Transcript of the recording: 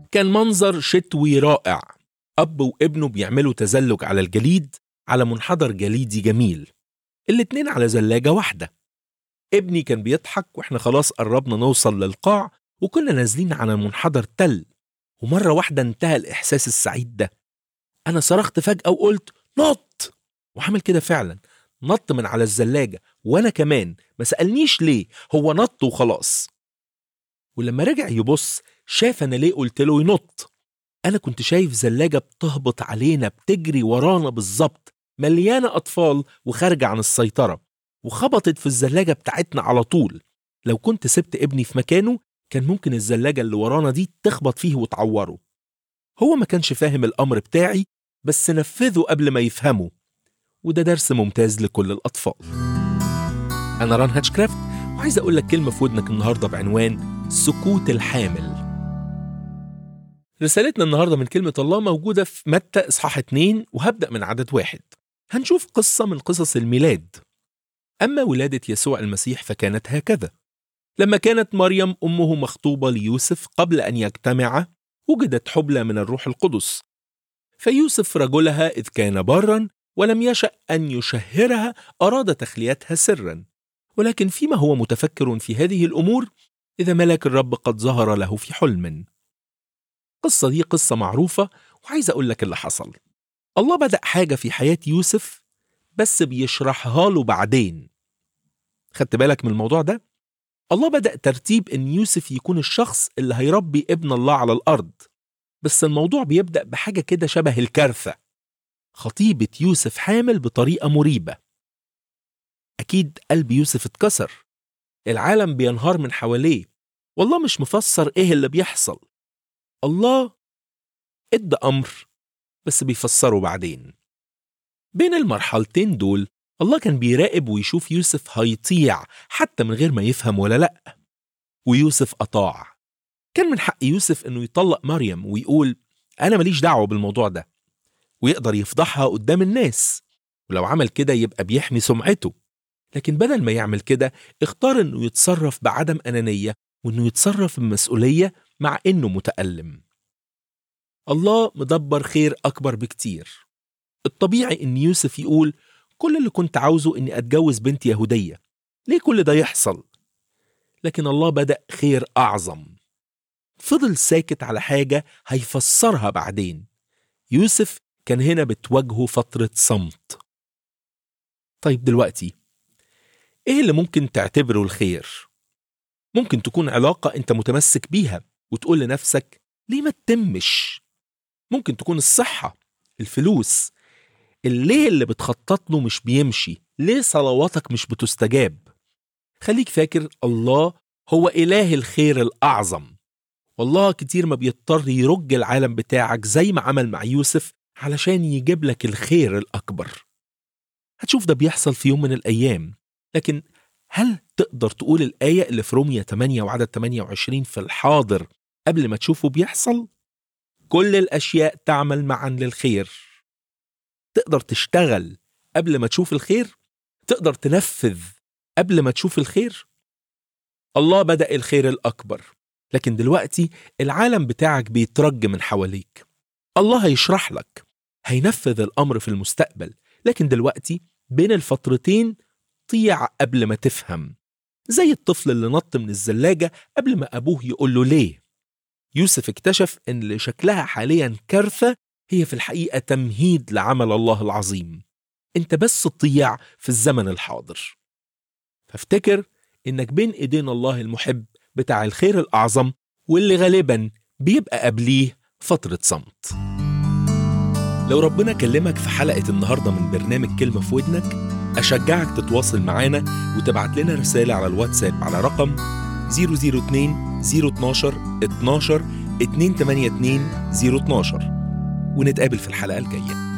كان منظر شتوي رائع أب وابنه بيعملوا تزلج على الجليد على منحدر جليدي جميل الاتنين على زلاجة واحدة ابني كان بيضحك واحنا خلاص قربنا نوصل للقاع وكنا نازلين على منحدر تل ومرة واحدة انتهى الإحساس السعيد ده أنا صرخت فجأة وقلت نط وعمل كده فعلا نط من على الزلاجة وأنا كمان ما سألنيش ليه هو نط وخلاص ولما رجع يبص شاف أنا ليه قلت له ينط أنا كنت شايف زلاجة بتهبط علينا بتجري ورانا بالظبط مليانة أطفال وخارجة عن السيطرة وخبطت في الزلاجة بتاعتنا على طول لو كنت سبت ابني في مكانه كان ممكن الزلاجة اللي ورانا دي تخبط فيه وتعوره هو ما كانش فاهم الأمر بتاعي بس نفذه قبل ما يفهمه وده درس ممتاز لكل الأطفال أنا ران هاتشكرافت وعايز أقول لك كلمة في ودنك النهاردة بعنوان سكوت الحامل رسالتنا النهاردة من كلمة الله موجودة في متى إصحاح 2 وهبدأ من عدد واحد هنشوف قصة من قصص الميلاد أما ولادة يسوع المسيح فكانت هكذا لما كانت مريم أمه مخطوبة ليوسف قبل أن يجتمعا وجدت حبلى من الروح القدس فيوسف رجلها إذ كان بارا ولم يشأ أن يشهرها أراد تخليتها سرا ولكن فيما هو متفكر في هذه الأمور إذا ملاك الرب قد ظهر له في حلم القصة دي قصة معروفة وعايز أقول لك اللي حصل الله بدأ حاجة في حياة يوسف بس بيشرحها له بعدين خدت بالك من الموضوع ده؟ الله بدأ ترتيب إن يوسف يكون الشخص اللي هيربي ابن الله على الأرض بس الموضوع بيبدأ بحاجة كده شبه الكارثة خطيبة يوسف حامل بطريقة مريبة أكيد قلب يوسف اتكسر العالم بينهار من حواليه والله مش مفسر إيه اللي بيحصل الله ادى أمر بس بيفسره بعدين بين المرحلتين دول الله كان بيراقب ويشوف يوسف هيطيع حتى من غير ما يفهم ولا لأ ويوسف أطاع كان من حق يوسف إنه يطلق مريم ويقول أنا ماليش دعوة بالموضوع ده ويقدر يفضحها قدام الناس ولو عمل كده يبقى بيحمي سمعته لكن بدل ما يعمل كده اختار إنه يتصرف بعدم أنانية وإنه يتصرف بمسؤولية مع إنه متألم الله مدبر خير أكبر بكتير الطبيعي إن يوسف يقول كل اللي كنت عاوزه إني أتجوز بنت يهودية ليه كل ده يحصل؟ لكن الله بدأ خير أعظم فضل ساكت على حاجة هيفسرها بعدين يوسف كان هنا بتواجهه فترة صمت طيب دلوقتي ايه اللي ممكن تعتبره الخير؟ ممكن تكون علاقة انت متمسك بيها وتقول لنفسك ليه ما تتمش؟ ممكن تكون الصحة الفلوس الليه اللي بتخطط له مش بيمشي ليه صلواتك مش بتستجاب خليك فاكر الله هو إله الخير الأعظم والله كتير ما بيضطر يرج العالم بتاعك زي ما عمل مع يوسف علشان يجيب لك الخير الأكبر هتشوف ده بيحصل في يوم من الأيام لكن هل تقدر تقول الآية اللي في رومية 8 وعدد 28 في الحاضر قبل ما تشوفه بيحصل؟ كل الأشياء تعمل معا للخير تقدر تشتغل قبل ما تشوف الخير؟ تقدر تنفذ قبل ما تشوف الخير؟ الله بدأ الخير الأكبر لكن دلوقتي العالم بتاعك بيترج من حواليك الله هيشرح لك هينفذ الأمر في المستقبل لكن دلوقتي بين الفترتين طيع قبل ما تفهم زي الطفل اللي نط من الزلاجة قبل ما أبوه يقول له ليه يوسف اكتشف أن اللي شكلها حاليا كارثة هي في الحقيقة تمهيد لعمل الله العظيم انت بس تطيع في الزمن الحاضر فافتكر انك بين ايدين الله المحب بتاع الخير الأعظم واللي غالبا بيبقى قبليه فترة صمت لو ربنا كلمك في حلقة النهاردة من برنامج كلمة في ودنك أشجعك تتواصل معانا وتبعت لنا رسالة على الواتساب على رقم 002 012 12 282 012 ونتقابل في الحلقة الجاية